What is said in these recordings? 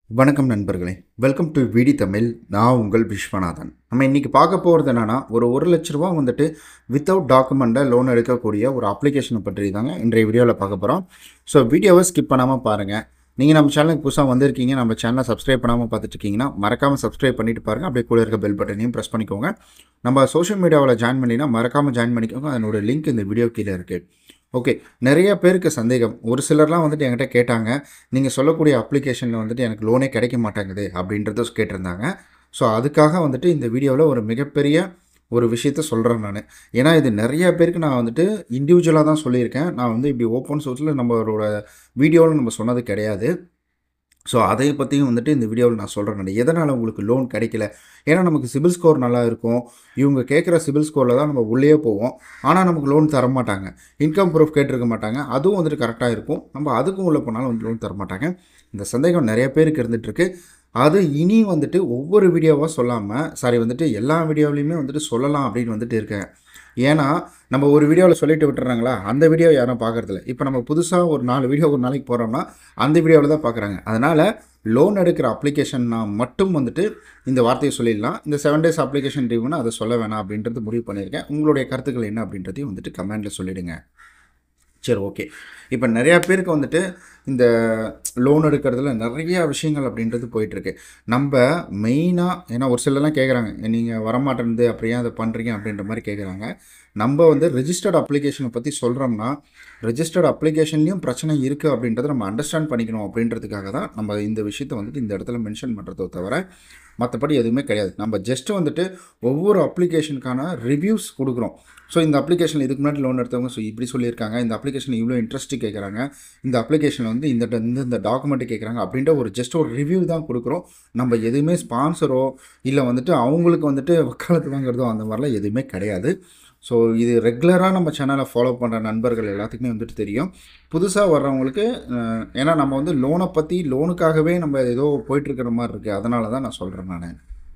வணக்கம் நண்பர்களே welcome to விடி தமிழ் நான் உங்கள் விஸ்வநாதன் நம்ம இன்றைக்கி பார்க்க போகிறது என்னென்னா ஒரு ஒரு லட்ச ரூபா வந்துட்டு வித்தவுட் டாக்குமெண்ட்டில் லோன் எடுக்கக்கூடிய ஒரு அப்ளிகேஷனை பற்றி தாங்க இன்றைய வீடியோவில் பார்க்க போகிறோம் ஸோ வீடியோவை ஸ்கிப் பண்ணாமல் பாருங்கள் நீங்கள் நம்ம சேனலுக்கு புதுசாக வந்திருக்கீங்க நம்ம சேனலை சப்ஸ்கிரைப் பண்ணாமல் பார்த்துட்டு இருக்கீங்கன்னா மறக்காமல் சப்ஸ்கிரைப் பண்ணிட்டு பாருங்கள் அப்படியே கூட இருக்க பெல் பட்டனையும் ப்ரெஸ் பண்ணிக்கோங்க நம்ம சோஷியல் மீடியாவில் ஜாயின் பண்ணினா மறக்காமல் ஜாயின் பண்ணிக்கோங்க அதனோட லிங்க் இந்த வீடியோ கீழே இருக்குது ஓகே நிறைய பேருக்கு சந்தேகம் ஒரு சிலர்லாம் வந்துட்டு என்கிட்ட கேட்டாங்க நீங்கள் சொல்லக்கூடிய அப்ளிகேஷனில் வந்துட்டு எனக்கு லோனே கிடைக்க மாட்டேங்குது அப்படின்றத கேட்டிருந்தாங்க ஸோ அதுக்காக வந்துட்டு இந்த வீடியோவில் ஒரு மிகப்பெரிய ஒரு விஷயத்த சொல்கிறேன் நான் ஏன்னா இது நிறைய பேருக்கு நான் வந்துட்டு இண்டிவிஜுவலாக தான் சொல்லியிருக்கேன் நான் வந்து இப்படி ஓப்பன் சோர்ஸில் நம்மளோட வீடியோவில் நம்ம சொன்னது கிடையாது ஸோ அதை பற்றியும் வந்துட்டு இந்த வீடியோவில் நான் சொல்கிறேன் நான் எதனால் உங்களுக்கு லோன் கிடைக்கல ஏன்னா நமக்கு சிபில் ஸ்கோர் நல்லா இருக்கும் இவங்க கேட்குற சிபில் ஸ்கோரில் தான் நம்ம உள்ளே போவோம் ஆனால் நமக்கு லோன் தர மாட்டாங்க இன்கம் ப்ரூஃப் கேட்டிருக்க மாட்டாங்க அதுவும் வந்துட்டு கரெக்டாக இருக்கும் நம்ம அதுக்கும் உள்ளே போனாலும் வந்து லோன் தர மாட்டாங்க இந்த சந்தேகம் நிறைய பேருக்கு இருந்துகிட்ருக்கு அது இனி வந்துட்டு ஒவ்வொரு வீடியோவாக சொல்லாமல் சாரி வந்துட்டு எல்லா வீடியோவிலையுமே வந்துட்டு சொல்லலாம் அப்படின்னு வந்துட்டு இருக்கேன் ஏன்னா நம்ம ஒரு வீடியோவில் சொல்லிட்டு விட்டுறாங்களா அந்த வீடியோ யாரும் பார்க்குறதில்ல இப்போ நம்ம புதுசாக ஒரு நாலு வீடியோ ஒரு நாளைக்கு போகிறோம்னா அந்த வீடியோவில் தான் பார்க்குறாங்க அதனால் லோன் எடுக்கிற அப்ளிகேஷன்னா மட்டும் வந்துட்டு இந்த வார்த்தையை சொல்லிடலாம் இந்த செவன் டேஸ் அப்ளிகேஷன் ரிவ்யூன்னு அதை சொல்ல வேணாம் அப்படின்றது முடிவு பண்ணியிருக்கேன் உங்களுடைய கருத்துக்கள் என்ன அப்படின்றதையும் வந்துட்டு கமெண்டில் சொல்லிவிடுங்க சரி ஓகே இப்போ நிறையா பேருக்கு வந்துட்டு இந்த லோன் எடுக்கிறதுல நிறைய விஷயங்கள் அப்படின்றது போயிட்டுருக்கு நம்ம மெயினாக ஏன்னா ஒரு சிலர்லாம் கேட்குறாங்க நீங்கள் வரமாட்டேருந்து அப்படியே அதை பண்ணுறீங்க அப்படின்ற மாதிரி கேட்குறாங்க நம்ம வந்து ரெஜிஸ்டர்ட் அப்ளிகேஷனை பற்றி சொல்கிறோம்னா ரெஜிஸ்டர்ட் அப்ளிகேஷன்லேயும் பிரச்சனை இருக்குது அப்படின்றத நம்ம அண்டர்ஸ்டாண்ட் பண்ணிக்கணும் அப்படின்றதுக்காக தான் நம்ம இந்த விஷயத்தை வந்துட்டு இந்த இடத்துல மென்ஷன் பண்ணுறதோ தவிர மற்றபடி எதுவுமே கிடையாது நம்ம ஜஸ்ட் வந்துட்டு ஒவ்வொரு அப்ளிகேஷனுக்கான ரிவ்யூஸ் கொடுக்குறோம் ஸோ இந்த அப்ளிகேஷன் இதுக்கு முன்னாடி லோன் எடுத்தவங்க ஸோ இப்படி சொல்லியிருக்காங்க இந்த அப்ளிகேஷன் இவ்வளோ இன்ட்ரெஸ்ட்டு கேட்குறாங்க இந்த அப்ளிகேஷனில் வந்து இந்த இந்த இந்த டாக்குமெண்ட்டு கேட்குறாங்க அப்படின்ற ஒரு ஜஸ்ட் ஒரு ரிவ்யூ தான் கொடுக்குறோம் நம்ம எதுவுமே ஸ்பான்சரோ இல்லை வந்துட்டு அவங்களுக்கு வந்துட்டு வக்காலத்து வாங்குறதோ அந்த மாதிரிலாம் எதுவுமே கிடையாது ஸோ இது ரெகுலராக நம்ம சேனலை ஃபாலோ பண்ணுற நண்பர்கள் எல்லாத்துக்குமே வந்துட்டு தெரியும் புதுசாக வர்றவங்களுக்கு அஹ், ஏன்னா நம்ம வந்து லோனை பற்றி லோனுக்காகவே நம்ம ஏதோ போயிட்டுருக்கிற மாதிரி இருக்குது அதனால தான் நான் சொல்கிறேன் நான்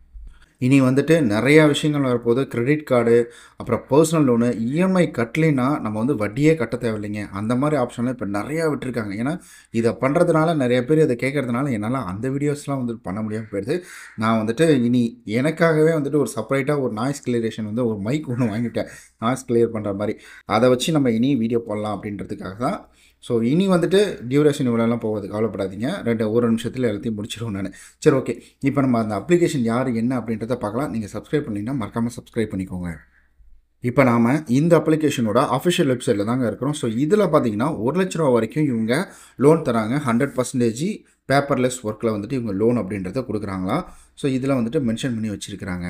இனி வந்துட்டு நிறையா விஷயங்கள் வரப்போகுது கிரெடிட் கார்டு அப்புறம் பர்சனல் லோனு இஎம்ஐ கட்டலைன்னா நம்ம வந்து வட்டியே கட்ட தேவையில்லைங்க அந்த மாதிரி ஆப்ஷன்லாம் இப்போ நிறையா விட்டுருக்காங்க ஏன்னா இதை பண்ணுறதுனால நிறைய பேர் இதை கேட்குறதுனால என்னால் அந்த வீடியோஸ்லாம் வந்துட்டு பண்ண முடியாமல் போயிடுது நான் வந்துட்டு இனி எனக்காகவே வந்துட்டு ஒரு செப்பரேட்டாக ஒரு நாய்ஸ் கிளியரேஷன் வந்து ஒரு மைக் ஒன்று வாங்கிட்டேன் நாய்ஸ் கிளியர் பண்ணுற மாதிரி அதை வச்சு நம்ம இனி வீடியோ போடலாம் அப்படின்றதுக்காக தான் ஸோ இனி வந்துட்டு டியூரேஷன் இவ்வளோலாம் போகாது கவலைப்படாதீங்க ரெண்டு ஒரு நிமிஷத்தில் எல்லாத்தையும் முடிச்சிடுவோம் நான் சரி ஓகே இப்போ நம்ம அந்த அப்ளிகேஷன் யார் என்ன அப்படின்றத பார்க்கலாம் நீங்கள் சப்ஸ்கிரைப் பண்ணிங்கன்னா மறக்காமல் சப்ஸ்கிரைப் பண்ணிக்கோங்க இப்போ நாம் இந்த அப்ளிகேஷனோட அஃபிஷியல் வெப்சைட்டில் தாங்க இருக்கிறோம் ஸோ இதில் பார்த்தீங்கன்னா ஒரு லட்ச ரூபா வரைக்கும் இவங்க லோன் தராங்க ஹண்ட்ரட் பர்சன்டேஜ் பேப்பர்லெஸ் ஒர்க்கில் வந்துட்டு இவங்க லோன் அப்படின்றத கொடுக்குறாங்களா ஸோ இதில் வந்துட்டு மென்ஷன் பண்ணி வச்சுருக்கிறாங்க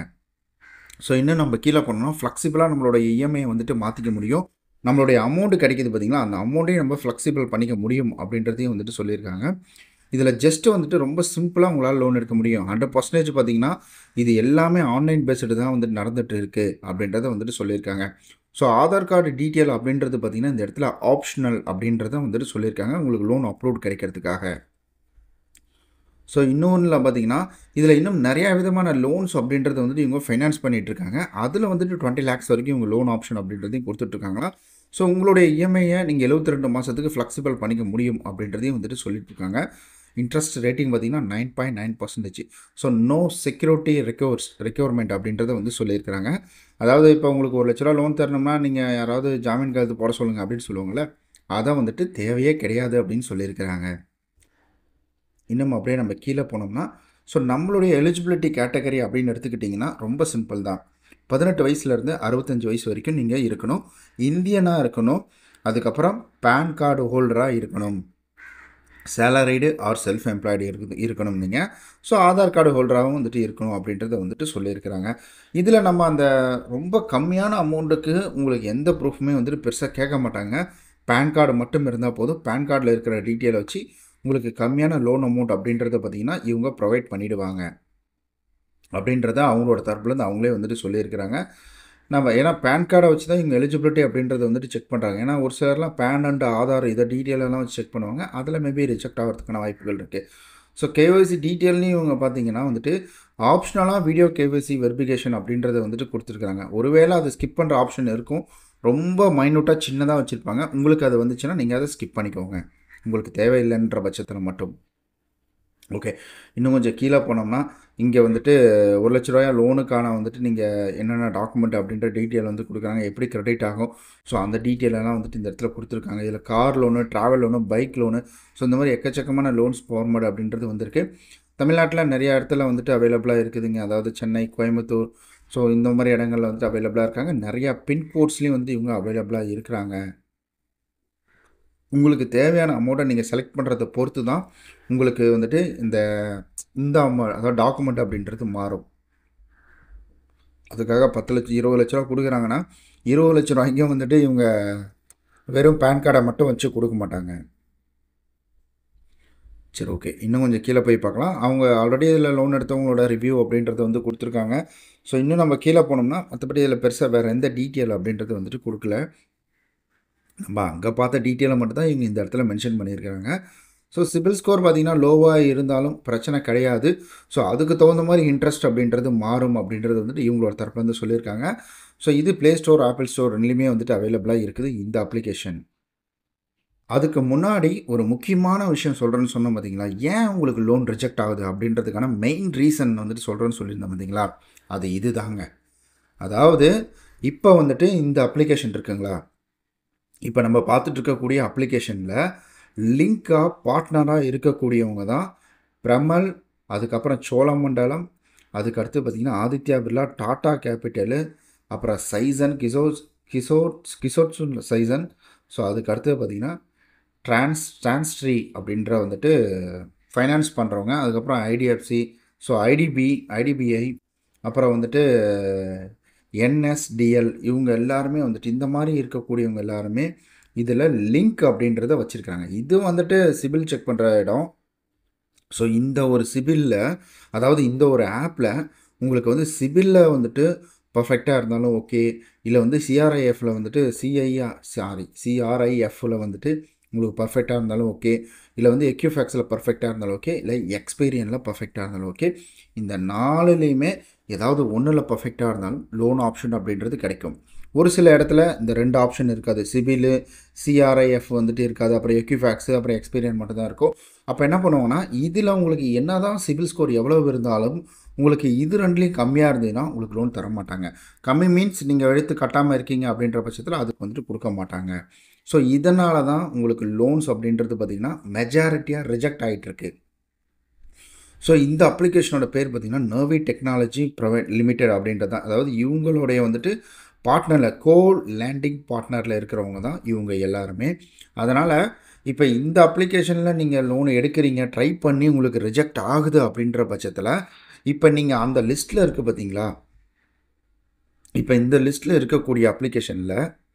ஸோ இன்னும் நம்ம கீழே போனோம்னா ஃப்ளெக்சிபிளாக நம்மளோட இஎம்ஐ வந்துட்டு மாற்றிக்க முடியும் நம்மளுடைய அமௌண்ட் கிடைக்கிது பார்த்தீங்களா அந்த அமௌண்ட்டையும் நம்ம ஃப்ளெக்சிபிள் பண்ணிக்க முடியும் அப்படின்றதையும் வந்துட்டு சொல்லியிருக்காங்க இதில் ஜஸ்ட்டு வந்துட்டு ரொம்ப சிம்பிளாக உங்களால் லோன் எடுக்க முடியும் ஹண்ட்ரட் பர்சன்டேஜ் பார்த்தீங்கன்னா இது எல்லாமே ஆன்லைன் பேஸ்டு தான் வந்துட்டு நடந்துட்டு இருக்குது அப்படின்றத வந்துட்டு சொல்லியிருக்காங்க ஸோ ஆதார் கார்டு டீட்டெயில் அப்படின்றது பார்த்தீங்கன்னா இந்த இடத்துல ஆப்ஷனல் அப்படின்றத வந்துட்டு சொல்லியிருக்காங்க உங்களுக்கு லோன் அப்லோட் கிடைக்கிறதுக்காக ஸோ இன்னொன்றில் பார்த்தீங்கன்னா இதில் இன்னும் நிறையா விதமான லோன்ஸ் அப்படின்றத வந்துட்டு இவங்க ஃபைனான்ஸ் பண்ணிகிட்டு இருக்காங்க அதில் வந்துட்டு டுவெண்ட்டி லேக்ஸ் வரைக்கும் இவங்க லோன் ஆப்ஷன் அப்படின்றதையும் கொடுத்துட்ருக்காங்களா ஸோ உங்களுடைய இஎம்ஐயை நீங்கள் எழுபத்தி ரெண்டு மாதத்துக்கு ஃப்ளெக்சிபிள் பண்ணிக்க முடியும் அப்படின்றதையும் வந்துட்டு சொல்லிட்டு இருக்காங்க இன்ட்ரெஸ்ட் ரேட்டிங் பார்த்தீங்கன்னா nine point nine percentage so no security recovers requirement அப்படின்றத வந்து சொல்லியிருக்கிறாங்க அதாவது இப்போ உங்களுக்கு ஒரு லட்ச ரூபா லோன் தரணும்னா நீங்கள் யாராவது ஜாமீன் கழுத்து போட சொல்லுங்கள் அப்படின்னு சொல்லுவாங்கள்ல அதை வந்துட்டு தேவையே கிடையாது அப்படின்னு சொல்லியிருக்கிறாங்க இன்னும் அப்படியே நம்ம கீழே போனோம்னா ஸோ நம்மளுடைய எலிஜிபிலிட்டி கேட்டகரி அப்படின்னு எடுத்துக்கிட்டிங்கன்னா ரொம்ப சிம்பிள் தான் பதினெட்டு வயசுலேருந்து அறுபத்தஞ்சு வயசு வரைக்கும் நீங்கள் இருக்கணும் இந்தியனாக இருக்கணும் அதுக்கப்புறம் பேன் கார்டு ஹோல்டராக இருக்கணும் சேலரிடு ஆர் செல்ஃப் எம்ப்ளாய்டு இருக்குது இருக்கணும் நீங்கள் ஸோ ஆதார் கார்டு ஹோல்டராகவும் வந்துட்டு இருக்கணும் அப்படின்றத வந்துட்டு சொல்லியிருக்கிறாங்க இதில் நம்ம அந்த ரொம்ப கம்மியான அமௌண்ட்டுக்கு உங்களுக்கு எந்த ப்ரூஃபுமே வந்துட்டு பெருசாக கேட்க மாட்டாங்க பேன் கார்டு மட்டும் இருந்தால் போதும் பேன் கார்டில் இருக்கிற டீட்டெயிலை வச்சு உங்களுக்கு கம்மியான லோன் அமௌண்ட் அப்படின்றத பார்த்தீங்கன்னா இவங்க ப்ரொவைட் பண்ணிவிடுவாங்க அப்படின்றத அவங்களோட தரப்புலேருந்து அவங்களே வந்துட்டு சொல்லியிருக்கிறாங்க நம்ம ஏன்னா பேன் கார்டை வச்சு தான் இவங்க எலிஜிபிலிட்டி அப்படின்றத வந்துட்டு செக் பண்ணுறாங்க ஏன்னா ஒரு சிலர்லாம் பேன் அண்ட் ஆதார் இதை டீட்டெயில் எல்லாம் வச்சு செக் பண்ணுவாங்க அதில் மேபி ரிஜெக்ட் ஆகிறதுக்கான வாய்ப்புகள் இருக்குது ஸோ கேஒய்சி டீட்டெயில்லையும் இவங்க பார்த்தீங்கன்னா வந்துட்டு ஆப்ஷனலாக வீடியோ கேஒய்சி வெரிஃபிகேஷன் அப்படின்றத வந்துட்டு கொடுத்துருக்காங்க ஒருவேளை அது ஸ்கிப் பண்ணுற ஆப்ஷன் இருக்கும் ரொம்ப மைனூட்டாக சின்னதாக வச்சுருப்பாங்க உங்களுக்கு அது வந்துச்சுன்னா நீங்கள் அதை ஸ்கிப் பண்ணிக்கோங்க உங்களுக்கு தேவையில்லைன்ற பட்சத்தில் மட்டும் ஓகே இன்னும் கொஞ்சம் கீழே போனோம்னா இங்கே வந்துட்டு ஒரு லட்ச ரூபாய் லோனுக்கான வந்துட்டு நீங்கள் என்னென்ன டாக்குமெண்ட் அப்படின்ற டீட்டெயில் வந்து கொடுக்குறாங்க எப்படி கிரெடிட் ஆகும் ஸோ அந்த டீட்டெயில் எல்லாம் வந்துட்டு இந்த இடத்துல கொடுத்துருக்காங்க இதில் car loan travel loan bike loan so இந்த மாதிரி எக்கச்சக்கமான லோன்ஸ் ஃபார்மட் அப்படின்றது வந்திருக்கு தமிழ்நாட்டில் நிறைய இடத்துல வந்துட்டு அவைலபிளாக இருக்குதுங்க அதாவது சென்னை கோயம்புத்தூர் ஸோ இந்த மாதிரி இடங்கள்ல வந்துட்டு அவைலபிளாக இருக்காங்க நிறையா பின்கோட்ஸ்லேயும் வந்து இவங்க அவைலபிளாக இருக்கிறாங்க உங்களுக்கு தேவையான அமௌண்ட்டை நீங்கள் செலக்ட் பண்ணுறதை பொறுத்து தான் உங்களுக்கு வந்துட்டு இந்த இந்த அமௌண்ட் அதாவது டாக்குமெண்ட் அப்படின்றது மாறும் அதுக்காக பத்து லட்சம் இருபது லட்ச ரூபா கொடுக்குறாங்கன்னா இருபது லட்ச ரூபாய்க்கும் வந்துட்டு இவங்க வெறும் பேன் கார்டை மட்டும் வச்சு கொடுக்க மாட்டாங்க சரி ஓகே இன்னும் கொஞ்சம் கீழே போய் பார்க்கலாம் அவங்க ஆல்ரெடி இதில் லோன் எடுத்தவங்களோட ரிவ்யூ அப்படின்றத வந்து கொடுத்துருக்காங்க ஸோ இன்னும் நம்ம கீழே போனோம்னா மற்றபடி இதில் பெருசாக வேறு எந்த டீட்டெயில் அப்படின்றது வந்துட்டு கொடுக்கல நம்ம அங்கே பார்த்த டீட்டெயிலை மட்டும் தான் இவங்க இந்த இடத்துல மென்ஷன் பண்ணியிருக்கிறாங்க ஸோ சிபில் ஸ்கோர் பார்த்திங்கன்னா லோவாக இருந்தாலும் பிரச்சனை கிடையாது ஸோ அதுக்கு தகுந்த மாதிரி இன்ட்ரெஸ்ட் அப்படின்றது மாறும் அப்படின்றது வந்துட்டு இவங்களோட தரப்புலேருந்து சொல்லியிருக்காங்க ஸோ இது ப்ளே ஸ்டோர் ஆப்பிள் ஸ்டோர் ரெண்டுலேயுமே வந்துட்டு அவைலபிளாக இருக்குது இந்த அப்ளிகேஷன் அதுக்கு முன்னாடி ஒரு முக்கியமான விஷயம் சொல்கிறேன்னு சொன்னோம் பார்த்தீங்களா ஏன் உங்களுக்கு லோன் ரிஜெக்ட் ஆகுது அப்படின்றதுக்கான மெயின் ரீசன் வந்துட்டு சொல்கிறேன்னு சொல்லியிருந்தேன் பார்த்தீங்களா அது இது தாங்க அதாவது இப்போ வந்துட்டு இந்த அப்ளிகேஷன் இருக்குங்களா இப்போ நம்ம பார்த்துட்டு இருக்கக்கூடிய அப்ளிகேஷனில் லிங்காக பார்ட்னராக இருக்கக்கூடியவங்க தான் பிரமல் அதுக்கப்புறம் சோழமண்டலம் அதுக்கடுத்து பார்த்திங்கன்னா ஆதித்யா பிர்லா டாடா கேபிட்டலு அப்புறம் சைசன் கிசோர் கிசோர் கிசோர்ஸ் சைசன் ஸோ அதுக்கு அடுத்து பார்த்திங்கன்னா ட்ரான்ஸ் ட்ரான்ஸ்ட்ரி அப்படின்ற வந்துட்டு ஃபைனான்ஸ் பண்ணுறவங்க அதுக்கப்புறம் ஐடிஎஃப்சி ஸோ ஐடிபி ஐடிபிஐ அப்புறம் வந்துட்டு என்எஸ்டிஎல் இவங்க எல்லாருமே வந்துட்டு இந்த மாதிரி இருக்கக்கூடியவங்க எல்லாருமே இதில் லிங்க் அப்படின்றத வச்சுருக்காங்க இது வந்துட்டு சிபில் செக் பண்ணுற இடம் ஸோ இந்த ஒரு சிபிலில் அதாவது இந்த ஒரு ஆப்பில் உங்களுக்கு வந்து சிபிலில் வந்துட்டு பர்ஃபெக்டாக இருந்தாலும் ஓகே இல்லை வந்து சிஆர்ஐஎஃப்பில் வந்துட்டு சிஐஆ சாரி சிஆர்ஐஎஃப்பில் வந்துட்டு உங்களுக்கு பர்ஃபெக்டாக இருந்தாலும் ஓகே இல்லை வந்து எக்யூஃபேக்ஸில் பர்ஃபெக்டாக இருந்தாலும் ஓகே இல்லை எக்ஸ்பீரியனில் பர்ஃபெக்டாக இருந்தாலும் ஓகே இந்த நாலுலேயுமே ஏதாவது ஒன்றில் பர்ஃபெக்டாக இருந்தாலும் லோன் ஆப்ஷன் அப்படின்றது கிடைக்கும் ஒரு சில இடத்துல இந்த ரெண்டு ஆப்ஷன் இருக்காது சிபிலு சிஆர்ஐஎஃப் வந்துட்டு இருக்காது அப்புறம் எக்யூஃபேக்ஸு அப்புறம் எக்ஸ்பீரியன் மட்டும் தான் இருக்கும் அப்போ என்ன பண்ணுவாங்கன்னா இதில் உங்களுக்கு என்ன தான் சிபில் ஸ்கோர் எவ்வளோ இருந்தாலும் உங்களுக்கு இது ரெண்டுலேயும் கம்மியாக இருந்ததுன்னா உங்களுக்கு லோன் தர மாட்டாங்க கம்மி மீன்ஸ் நீங்கள் எடுத்து கட்டாமல் இருக்கீங்க அப்படின்ற பட்சத்தில் அதுக்கு வந்துட்டு கொடுக்க மாட்டாங்க ஸோ இதனால தான் உங்களுக்கு லோன்ஸ் அப்படின்றது பார்த்திங்கன்னா மெஜாரிட்டியாக ரிஜெக்ட் ஆகிட்டுருக்கு ஸோ இந்த அப்ளிகேஷனோட பேர் பார்த்திங்கன்னா நர்வி டெக்னாலஜி ப்ரைவேட் லிமிடெட் அப்படின்றது தான் அதாவது இவங்களுடைய வந்துட்டு பார்ட்னரில் கோல் லேண்டிங் பார்ட்னரில் இருக்கிறவங்க தான் இவங்க எல்லாருமே அதனால் இப்போ இந்த அப்ளிகேஷனில் நீங்கள் லோன் எடுக்கிறீங்க ட்ரை பண்ணி உங்களுக்கு ரிஜெக்ட் ஆகுது அப்படின்ற பட்சத்தில் இப்போ நீங்கள் அந்த லிஸ்ட்டில் இருக்குது பார்த்தீங்களா இப்போ இந்த லிஸ்ட்டில் இருக்கக்கூடிய அப்ளிகேஷனில்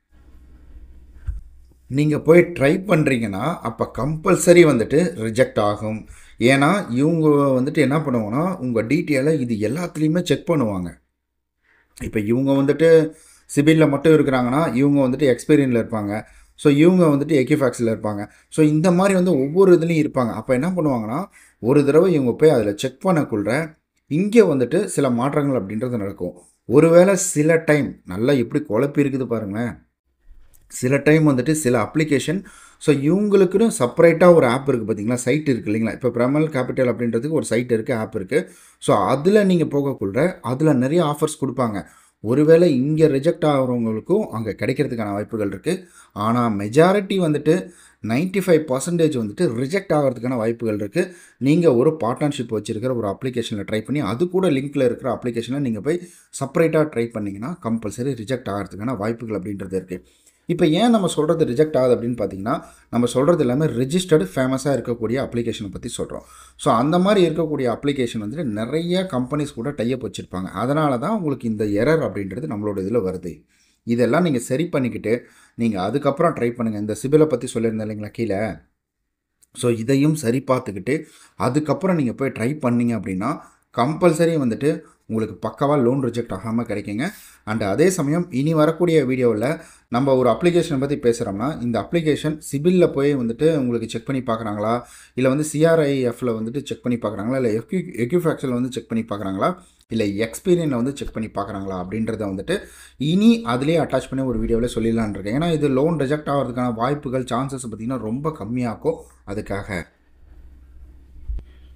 நீங்கள் போய் ட்ரை பண்ணுறீங்கன்னா அப்போ கம்பல்சரி வந்துட்டு ரிஜெக்ட் ஆகும் ஏன்னா இவங்க வந்துட்டு என்ன பண்ணுவாங்கன்னா உங்கள் டீட்டெயிலை இது எல்லாத்துலேயுமே செக் பண்ணுவாங்க இப்போ இவங்க வந்துட்டு சிபிலில் மட்டும் இருக்கிறாங்கன்னா இவங்க வந்துட்டு எக்ஸ்பீரியனில் இருப்பாங்க ஸோ இவங்க வந்துட்டு எக்கிஃபேக்ஸில் இருப்பாங்க ஸோ இந்த மாதிரி வந்து ஒவ்வொரு இதுலேயும் இருப்பாங்க அப்போ என்ன பண்ணுவாங்கன்னா ஒரு தடவை இவங்க போய் அதில் செக் பண்ணக்குள்ள இங்கே வந்துட்டு சில மாற்றங்கள் அப்படின்றது நடக்கும் ஒருவேளை சில டைம் நல்லா எப்படி குழப்பி இருக்குது பாருங்களேன் சில டைம் வந்துட்டு சில அப்ளிகேஷன் ஸோ இவங்களுக்குன்னு செப்பரேட்டாக ஒரு ஆப் இருக்குது பார்த்தீங்களா சைட் இருக்குது இல்லைங்களா இப்போ பிரமல் கேபிட்டல் அப்படின்றதுக்கு ஒரு சைட் இருக்குது ஆப் இருக்குது ஸோ அதில் நீங்கள் போகக்குள்ள அதில் நிறைய ஆஃபர்ஸ் கொடுப்பாங்க ஒருவேளை இங்கே ரிஜெக்ட் ஆகிறவங்களுக்கும் அங்கே கிடைக்கிறதுக்கான வாய்ப்புகள் இருக்குது ஆனால் மெஜாரிட்டி வந்துட்டு நைன்ட்டி ஃபைவ் பர்சன்டேஜ் வந்துட்டு ரிஜெக்ட் ஆகிறதுக்கான வாய்ப்புகள் இருக்குது நீங்கள் ஒரு பார்ட்னர்ஷிப் வச்சுருக்கிற ஒரு அப்ளிகேஷனில் ட்ரை பண்ணி அது கூட லிங்க்கில் இருக்கிற அப்ளிகேஷனை நீங்கள் போய் செப்பரேட்டாக ட்ரை பண்ணிங்கன்னா கம்பல்சரி ரிஜெக்ட் ஆகிறதுக்கான வாய்ப்புகள் அப்படின்றது இருக்குது இப்போ ஏன் நம்ம சொல்கிறது ரிஜெக்ட் ஆகுது அப்படின்னு பார்த்தீங்கன்னா நம்ம சொல்கிறது எல்லாமே ரிஜிஸ்டர்டு ஃபேமஸாக இருக்கக்கூடிய அப்ளிகேஷனை பற்றி சொல்கிறோம் ஸோ அந்த மாதிரி இருக்கக்கூடிய அப்ளிகேஷன் வந்துட்டு நிறைய கம்பெனிஸ் கூட டைப் வச்சுருப்பாங்க அதனால தான் உங்களுக்கு இந்த எரர் அப்படின்றது நம்மளோட இதில் வருது இதெல்லாம் நீங்கள் சரி பண்ணிக்கிட்டு நீங்கள் அதுக்கப்புறம் ட்ரை பண்ணுங்கள் இந்த சிபிலை பற்றி சொல்லியிருந்தேன் இல்லைங்களா கீழே ஸோ இதையும் சரி பார்த்துக்கிட்டு அதுக்கப்புறம் நீங்கள் போய் ட்ரை பண்ணீங்க அப்படின்னா கம்பல்சரி வந்துட்டு உங்களுக்கு பக்காவாக லோன் ரிஜெக்ட் ஆகாமல் கிடைக்குங்க அண்ட் அதே சமயம் இனி வரக்கூடிய வீடியோவில் நம்ம ஒரு அப்ளிகேஷனை பற்றி பேசுகிறோம்னா இந்த அப்ளிகேஷன் சிபிலில் போய் வந்துட்டு உங்களுக்கு செக் பண்ணி பார்க்குறாங்களா இல்லை வந்து சிஆர்ஐஎஃப்பில் வந்துட்டு செக் பண்ணி பார்க்குறாங்களா இல்லை எக்யூ எக்யூஃபேக்ஸில் வந்து செக் பண்ணி பார்க்குறாங்களா இல்லை எக்ஸ்பீரியனில் வந்து செக் பண்ணி பார்க்குறாங்களா அப்படின்றத வந்துட்டு இனி அதிலே அட்டாச் பண்ணி ஒரு வீடியோவில் சொல்லிடலான் இருக்கேன் ஏன்னா இது லோன் ரிஜெக்ட் ஆகிறதுக்கான வாய்ப்புகள் சான்சஸ் பார்த்திங்கன்னா ரொம்ப கம்மியாகும் அதுக்காக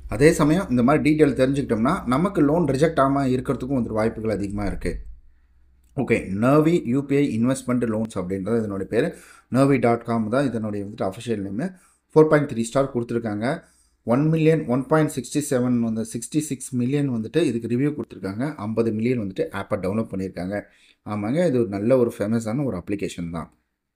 அதே சமயம் இந்த மாதிரி டீட்டெயில் தெரிஞ்சுக்கிட்டோம்னா நமக்கு லோன் ரிஜெக்ட் ஆகாமல் இருக்கிறதுக்கும் வந்துட்டு வாய்ப்புகள் அதிகமாக இருக்குது okay Navi UPI investment loans அப்படின்றது இதனுடைய பேர் நர்வி டாட் காம் தான் இதனுடைய வந்துட்டு official name four point three star கொடுத்துருக்காங்க one million one point sixty seven வந்து சிக்ஸ்டி சிக்ஸ் மில்லியன் வந்துட்டு இதுக்கு ரிவ்யூ கொடுத்துருக்காங்க ஐம்பது மில்லியன் வந்துட்டு ஆப்பை டவுன்லோட் பண்ணியிருக்காங்க ஆமாங்க இது ஒரு நல்ல ஒரு ஃபேமஸான ஒரு அப்ளிகேஷன் தான்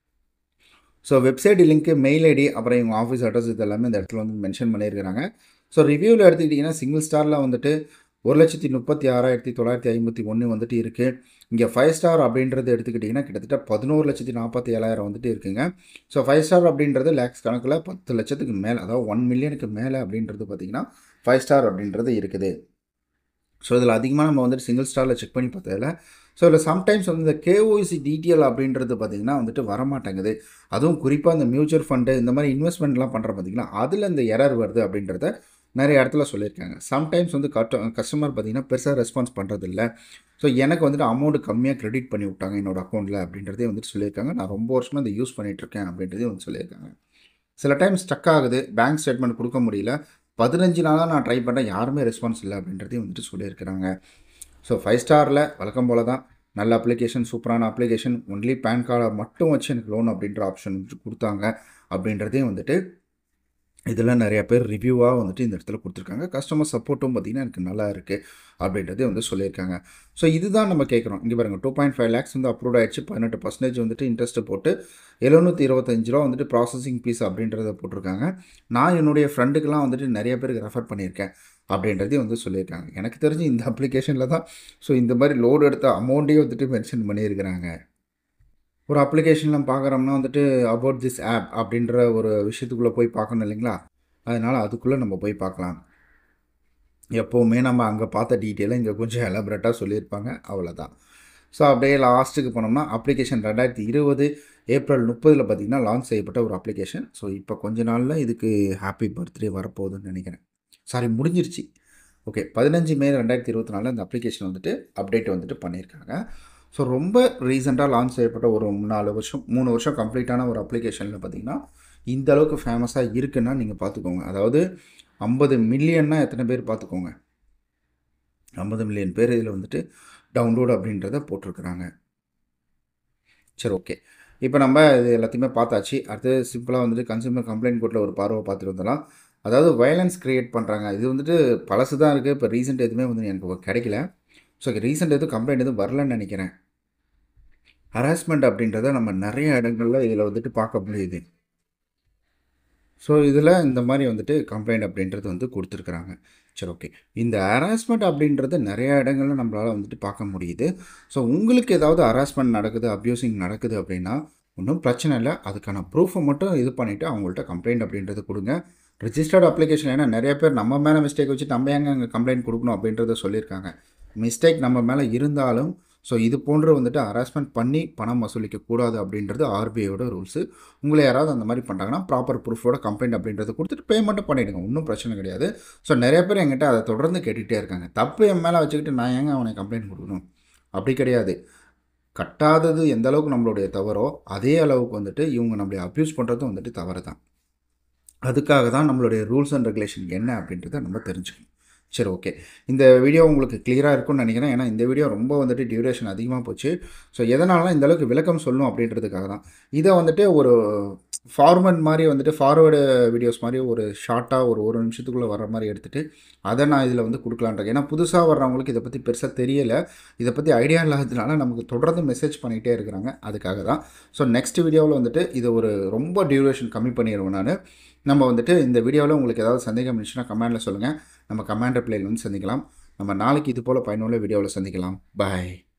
ஸோ வெப்சைட் லிங்க்கு மெயில் ஐடி அப்புறம் இவங்க ஆஃபீஸ் அட்ரஸ் இது எல்லாமே இந்த இடத்துல வந்து மென்ஷன் பண்ணியிருக்கிறாங்க ஸோ ரிவ்யூவில் எடுத்துக்கிட்டிங்கன்னா சிங்கிள் ஸ்டாரில் வந்துட்டு ஒரு லட்சத்தி முப்பத்தி ஆறாயிரத்தி தொள்ளாயிரத்தி ஐம்பத்தி ஒன்று வந்துட்டு இருக்குது இங்கே ஃபைவ் ஸ்டார் அப்படின்றது எடுத்துக்கிட்டிங்கன்னா கிட்டத்தட்ட பதினோரு லட்சத்தி நாற்பத்தி ஏழாயிரம் வந்துட்டு இருக்குங்க ஸோ ஃபைவ் ஸ்டார் அப்படின்றது லேக்ஸ் கணக்கில் பத்து லட்சத்துக்கு மேலே அதாவது ஒன் மில்லியனுக்கு மேலே அப்படின்றது பார்த்திங்கன்னா ஃபைவ் ஸ்டார் அப்படின்றது இருக்குது ஸோ இதில் அதிகமாக நம்ம வந்துட்டு சிங்கிள் ஸ்டாரில் செக் பண்ணி பார்த்ததில்ல ஸோ இதில் சம்டைம்ஸ் வந்து இந்த கேஓசி டீட்டெயில் அப்படின்றது பார்த்திங்கன்னா வந்துட்டு வரமாட்டேங்குது அதுவும் குறிப்பாக இந்த மியூச்சுவல் ஃபண்டு இந்த மாதிரி இன்வெஸ்ட்மெண்ட்லாம் பண்ணுற பார்த்திங்கன்னா அதில் இந்த எரர் வருது அப்படின்றத நிறைய இடத்துல சொல்லியிருக்காங்க சம்டைம்ஸ் வந்து கட்ட கஸ்டமர் பார்த்திங்கன்னா பெருசாக ரெஸ்பான்ஸ் பண்ணுறதில்ல ஸோ எனக்கு வந்துட்டு அமௌண்ட் கம்மியாக கிரெடிட் பண்ணி விட்டாங்க என்னோடய அக்கௌண்ட்டில் அப்படின்றதே வந்துட்டு சொல்லியிருக்காங்க நான் ரொம்ப வருஷமாக இதை யூஸ் பண்ணிகிட்ருக்கேன் அப்படின்றதே வந்து சொல்லியிருக்காங்க சில டைம் ஸ்டக் ஆகுது பேங்க் ஸ்டேட்மெண்ட் கொடுக்க முடியல பதினஞ்சு நாளாக நான் ட்ரை பண்ணேன் யாருமே ரெஸ்பான்ஸ் இல்லை அப்படின்றதையும் வந்துட்டு சொல்லியிருக்கிறாங்க ஸோ ஃபைவ் ஸ்டாரில் வழக்கம் போல் தான் நல்ல அப்ளிகேஷன் சூப்பரான அப்ளிகேஷன் ஒன்லி பேன் கார்டை மட்டும் வச்சு எனக்கு லோன் அப்படின்ற ஆப்ஷன் வந்துட்டு கொடுத்தாங்க அப்படின்றதையும் வந்துட்டு இதெல்லாம் நிறைய பேர் ரிவ்யூவாக வந்துட்டு இந்த இடத்துல கொடுத்துருக்காங்க கஸ்டமர் சப்போர்ட்டும் பார்த்திங்கன்னா எனக்கு நல்லா இருக்குது அப்படின்றதே வந்து சொல்லியிருக்காங்க ஸோ இதுதான் நம்ம கேட்குறோம் இங்கே பாருங்கள் டூ பாயிண்ட் ஃபைவ் லேக்ஸ் வந்து அப்ரூவ் ஆயிடுச்சு பதினெட்டு பர்சன்டேஜ் வந்துட்டு இன்ட்ரெஸ்ட்டு போட்டு எழுநூற்றி இருபத்தஞ்சு ரூபா வந்துட்டு ப்ராசஸிங் ஃபீஸ் அப்படின்றத போட்டிருக்காங்க நான் என்னுடைய ஃப்ரெண்டுக்கெலாம் வந்துட்டு நிறைய பேருக்கு ரெஃபர் பண்ணியிருக்கேன் அப்படின்றதையும் வந்து சொல்லியிருக்காங்க எனக்கு தெரிஞ்சு இந்த அப்ளிகேஷனில் தான் ஸோ இந்த மாதிரி லோடு எடுத்த அமௌண்ட்டே வந்துட்டு மென்ஷன் பண்ணியிருக்கிறாங்க ஒரு அப்ளிகேஷனில் பார்க்குறோம்னா வந்துட்டு அபவுட் திஸ் ஆப் அப்படின்ற ஒரு விஷயத்துக்குள்ளே போய் பார்க்கணும் இல்லைங்களா அதனால் அதுக்குள்ளே நம்ம போய் பார்க்கலாம் எப்போவுமே நம்ம அங்கே பார்த்த டீட்டெயிலை இங்கே கொஞ்சம் எலபரேட்டாக சொல்லியிருப்பாங்க அவ்வளோதான் ஸோ அப்படியே லாஸ்ட்டுக்கு போனோம்னா அப்ளிகேஷன் ரெண்டாயிரத்தி இருபது ஏப்ரல் முப்பதில் பார்த்திங்கன்னா லான்ச் செய்யப்பட்ட ஒரு அப்ளிகேஷன் ஸோ இப்போ கொஞ்ச நாளில் இதுக்கு ஹாப்பி பர்த்டே வரப்போகுதுன்னு நினைக்கிறேன் சாரி முடிஞ்சிருச்சு ஓகே பதினஞ்சு மே ரெண்டாயிரத்தி இருபத்தி நாலில் இந்த அப்ளிகேஷன் வந்துட்டு அப்டேட் வந்துட்டு பண்ணியிருக்காங்க ஸோ ரொம்ப ரீசெண்டாக லான்ச் செய்யப்பட்ட ஒரு நாலு வருஷம் மூணு வருஷம் கம்ப்ளீட்டான ஒரு அப்ளிகேஷனில் பார்த்திங்கன்னா இந்த அளவுக்கு ஃபேமஸாக இருக்குன்னா நீங்கள் பார்த்துக்கோங்க அதாவது ஐம்பது மில்லியன்னா எத்தனை பேர் பார்த்துக்கோங்க ஐம்பது மில்லியன் பேர் இதில் வந்துட்டு டவுன்லோட் அப்படின்றத போட்டிருக்கிறாங்க சரி ஓகே இப்போ நம்ம இது எல்லாத்தையுமே பார்த்தாச்சு அடுத்து சிம்பிளாக வந்துட்டு கன்சூமர் கம்ப்ளைண்ட் கோர்ட்டில் ஒரு பார்வை பார்த்துட்டு வந்துடலாம் அதாவது வயலன்ஸ் க்ரியேட் பண்ணுறாங்க இது வந்துட்டு பழசு தான் இருக்குது இப்போ ரீசெண்ட் எதுவுமே வந்து எனக்கு கிடைக்கல ஸோ ரீசெண்ட் எதுவும் கம்ப்ளைண்ட் எதுவும் வரலன்னு நினைக்கிறேன் ஹராஸ்மெண்ட் அப்படின்றத நம்ம நிறைய இடங்களில் இதில் வந்துட்டு பார்க்க முடியுது ஸோ இதில் இந்த மாதிரி வந்துட்டு கம்ப்ளைண்ட் அப்படின்றது வந்து கொடுத்துருக்குறாங்க சரி ஓகே இந்த ஹராஸ்மெண்ட் அப்படின்றது நிறைய இடங்களில் நம்மளால் வந்துட்டு பார்க்க முடியுது ஸோ உங்களுக்கு ஏதாவது ஹராஸ்மெண்ட் நடக்குது அப்யூசிங் நடக்குது அப்படின்னா ஒன்றும் பிரச்சனை இல்லை அதுக்கான ப்ரூஃபை மட்டும் இது பண்ணிவிட்டு அவங்கள்ட்ட கம்ப்ளைண்ட் அப்படின்றது கொடுங்க ரிஜிஸ்டர்ட் அப்ளிகேஷன் ஏன்னா நிறைய பேர் நம்ம மேலே மிஸ்டேக் வச்சு நம்ம எங்கே அங்கே கம்ப்ளைண்ட் கொடுக்கணும் அப்படின்றத சொல்லியிருக்காங்க மிஸ்டேக் நம்ம மேலே இருந்தாலும் ஸோ இது போன்று வந்துட்டு ஹராஸ்மெண்ட் பண்ணி பணம் வசூலிக்க கூடாது அப்படின்றது ஆர்பிஐயோட ரூல்ஸு உங்களை யாராவது அந்த மாதிரி பண்ணுறாங்கன்னா ப்ராப்பர் ப்ரூஃபோட கம்ப்ளைண்ட் அப்படின்றத கொடுத்துட்டு பேமெண்ட்டும் பண்ணிவிடுங்க ஒன்றும் பிரச்சனை கிடையாது ஸோ நிறைய பேர் என்கிட்ட அதை தொடர்ந்து கேட்டுகிட்டே இருக்காங்க தப்பு என் மேலே வச்சுக்கிட்டு நான் ஏங்க அவனை கம்ப்ளைண்ட் கொடுக்கணும் அப்படி கிடையாது கட்டாதது எந்த அளவுக்கு நம்மளுடைய தவறோ அதே அளவுக்கு வந்துட்டு இவங்க நம்மளை அப்யூஸ் பண்ணுறதும் வந்துட்டு தவறு தான் அதுக்காக தான் நம்மளுடைய ரூல்ஸ் அண்ட் ரெகுலேஷன் என்ன அப்படின்றத நம்ம தெரிஞ்சுக்கணும் சரி ஓகே இந்த வீடியோ உங்களுக்கு கிளியராக இருக்கும்னு நினைக்கிறேன் ஏன்னா இந்த வீடியோ ரொம்ப வந்துட்டு டியூரேஷன் அதிகமாக போச்சு ஸோ எதனாலலாம் இந்த அளவுக்கு விளக்கம் சொல்லணும் அப்படின்றதுக்காக தான் இதை வந்துட்டு ஒரு ஃபார்மட் மாதிரி வந்துட்டு ஃபார்வேர்டு வீடியோஸ் மாதிரி ஒரு ஷார்ட்டாக ஒரு ஒரு நிமிஷத்துக்குள்ளே வர மாதிரி எடுத்துகிட்டு அதை நான் இதில் வந்து கொடுக்கலான்றேன் ஏன்னா புதுசாக வர்றவங்களுக்கு இதை பற்றி பெருசாக தெரியலை இதை பற்றி ஐடியா இல்லாததுனால நமக்கு தொடர்ந்து மெசேஜ் பண்ணிகிட்டே இருக்கிறாங்க அதுக்காக தான் ஸோ நெக்ஸ்ட் வீடியோவில் வந்துட்டு இது ஒரு ரொம்ப டியூரேஷன் கம்மி பண்ணிடுவேன் நான் நம்ம வந்துட்டு இந்த வீடியோவில் உங்களுக்கு ஏதாவது சந்தேகம் இருந்துச்சுன்னா கமெண்டில் சொல்லுங்கள் நம்ம கமெண்ட் ரிப்ளைல வந்து சந்திக்கலாம் நம்ம நாளைக்கு இது போல் பயனுள்ள வீடியோவில் சந்திக்கலாம் பாய்